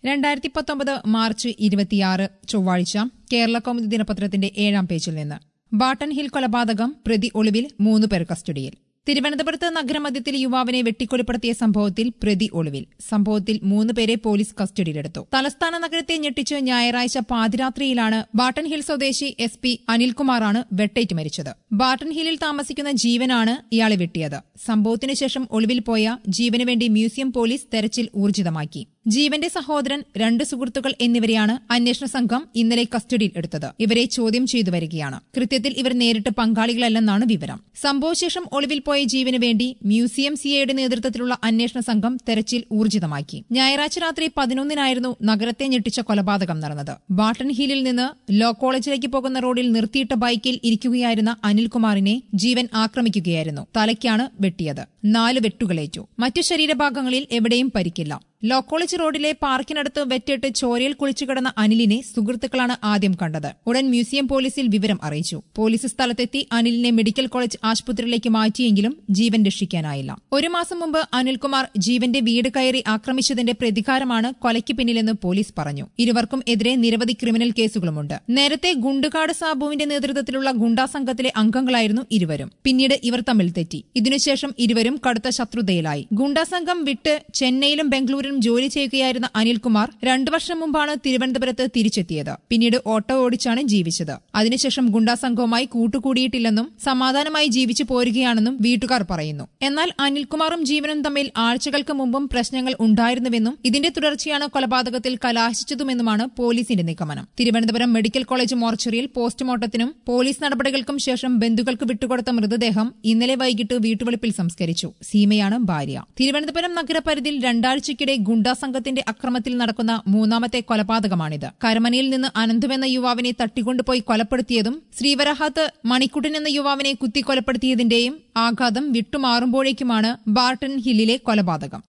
രണ്ടായിരത്തി പത്തൊമ്പത് മാർച്ച് ഇരുപത്തിയാറ് ചൊവ്വാഴ്ച കേരള കൗമുദി ദിനപത്രത്തിന്റെ ഏഴാം പേജിൽ നിന്ന് ബാട്ടൺ ഹിൽ കൊലപാതകം പ്രതി ഒളിവിൽ മൂന്ന് പേർ കസ്റ്റഡിയിൽ തിരുവനന്തപുരത്ത് നഗരമധ്യത്തിൽ യുവാവിനെ വെട്ടിക്കൊലപ്പെടുത്തിയ സംഭവത്തിൽ പ്രതി ഒളിവിൽ സംഭവത്തിൽ മൂന്ന് പേരെ പോലീസ് കസ്റ്റഡിയിലെടുത്തു തലസ്ഥാന നഗരത്തെ ഞെട്ടിച്ച് ഞായറാഴ്ച പാതിരാത്രിയിലാണ് ബാട്ടൺ ഹിൽ സ്വദേശി എസ് പി അനിൽകുമാറാണ് വെട്ടേറ്റ് മരിച്ചത് ബാട്ടൺ ഹില്ലിൽ താമസിക്കുന്ന ജീവനാണ് ഇയാളെ വെട്ടിയത് സംഭവത്തിനു ശേഷം ഒളിവിൽ പോയ ജീവന് വേണ്ടി മ്യൂസിയം പോലീസ് തെരച്ചിൽ ഊർജിതമാക്കി ജീവന്റെ സഹോദരൻ രണ്ട് സുഹൃത്തുക്കൾ എന്നിവരെയാണ് അന്വേഷണ സംഘം ഇന്നലെ കസ്റ്റഡിയിൽ എടുത്തത് ഇവരെ ചോദ്യം ചെയ്തു വരികയാണ് കൃത്യത്തിൽ ഇവർ നേരിട്ട് പങ്കാളികളല്ലെന്നാണ് വിവരം സംഭവശേഷം ഒളിവിൽ പോയ ജീവന് വേണ്ടി മ്യൂസിയം സിഐയുടെ നേതൃത്വത്തിലുള്ള അന്വേഷണ സംഘം തെരച്ചിൽ ഊർജിതമാക്കി ഞായറാഴ്ച രാത്രി പതിനൊന്നിനായിരുന്നു നഗരത്തെ ഞെട്ടിച്ച കൊലപാതകം നടന്നത് ബാട്ടൺ ഹില്ലിൽ നിന്ന് ലോ കോളേജിലേക്ക് പോകുന്ന റോഡിൽ നിർത്തിയിട്ട ബൈക്കിൽ ഇരിക്കുകയായിരുന്ന അനിൽകുമാറിനെ ജീവൻ ആക്രമിക്കുകയായിരുന്നു തലയ്ക്കാണ് വെട്ടിയത് നാല് വെട്ടുകളേറ്റു മറ്റു ശരീരഭാഗങ്ങളിൽ എവിടെയും പരിക്കില്ല ലോ കോളേജ് റോഡിലെ പാർക്കിനടുത്ത് വെറ്റിട്ട് ചോരയിൽ കുളിച്ചു കിടന്ന അനിലിനെ സുഹൃത്തുക്കളാണ് ആദ്യം കണ്ടത് ഉടൻ മ്യൂസിയം പോലീസിൽ വിവരം അറിയിച്ചു പോലീസ് സ്ഥലത്തെത്തി അനിലിനെ മെഡിക്കൽ കോളേജ് ആശുപത്രിയിലേക്ക് മാറ്റിയെങ്കിലും ജീവൻ രക്ഷിക്കാനായില്ല ഒരു മാസം മുമ്പ് അനിൽകുമാർ ജീവന്റെ വീട് കയറി ആക്രമിച്ചതിന്റെ പ്രതികാരമാണ് കൊലയ്ക്ക് പിന്നിലെന്ന് പോലീസ് പറഞ്ഞു ഇരുവർക്കും എതിരെ നിരവധി ക്രിമിനൽ കേസുകളുമുണ്ട് നേരത്തെ ഗുണ്ടുകാട് സാബുവിന്റെ നേതൃത്വത്തിലുള്ള ഗുണ്ടാ സംഘത്തിലെ അംഗങ്ങളായിരുന്നു ഇരുവരും പിന്നീട് ഇവർ തമ്മിൽ തെറ്റി ഇതിനുശേഷം ഇരുവരും കടുത്ത ശത്രുതയിലായി ഗുണ്ടാ സംഘം വിട്ട് ചെന്നൈയിലും ബംഗളൂരിലും ജോലി ചെയ്യുകയായിരുന്ന അനിൽകുമാർ രണ്ടു വർഷം മുമ്പാണ് തിരുവനന്തപുരത്ത് തിരിച്ചെത്തിയത് പിന്നീട് ഓട്ടോ ഓടിച്ചാണ് ജീവിച്ചത് അതിനുശേഷം ഗുണ്ടാ സംഘവുമായി കൂട്ടുകൂടിയിട്ടില്ലെന്നും സമാധാനമായി ജീവിച്ചു പോരുകയാണെന്നും വീട്ടുകാർ പറയുന്നു എന്നാൽ അനിൽകുമാറും ജീവനും തമ്മിൽ ആഴ്ചകൾക്ക് മുമ്പും പ്രശ്നങ്ങൾ ഉണ്ടായിരുന്നുവെന്നും ഇതിന്റെ തുടർച്ചയാണ് കൊലപാതകത്തിൽ കലാശിച്ചതുമെന്നുമാണ് പോലീസിന്റെ നിഗമനം തിരുവനന്തപുരം മെഡിക്കൽ കോളേജ് മോർച്ചറിയിൽ പോസ്റ്റ്മോർട്ടത്തിനും പോലീസ് നടപടികൾക്കും ശേഷം ബന്ധുക്കൾക്ക് വിട്ടുകൊടുത്ത മൃതദേഹം ഇന്നലെ വൈകിട്ട് വീട്ടുവളപ്പിൽ സംസ്കരിച്ചു സീമയാണ് ഭാര്യ തിരുവനന്തപുരം നഗരപരിധിയിൽ രണ്ടാഴ്ചയ്ക്കിടെ ഗുണ്ടാ സംഘത്തിന്റെ അക്രമത്തിൽ നടക്കുന്ന മൂന്നാമത്തെ കൊലപാതകമാണിത് കരമനയിൽ നിന്ന് അനന്തുവെന്ന യുവാവിനെ തട്ടിക്കൊണ്ടുപോയി കൊലപ്പെടുത്തിയതും ശ്രീവരഹാത്ത് മണിക്കുട്ടൻ എന്ന യുവാവിനെ കുത്തിക്കൊലപ്പെടുത്തിയതിന്റെയും ആഘാതം വിട്ടുമാറുമ്പോഴേക്കുമാണ് ബാർട്ടൺ ഹില്ലിലെ കൊലപാതകം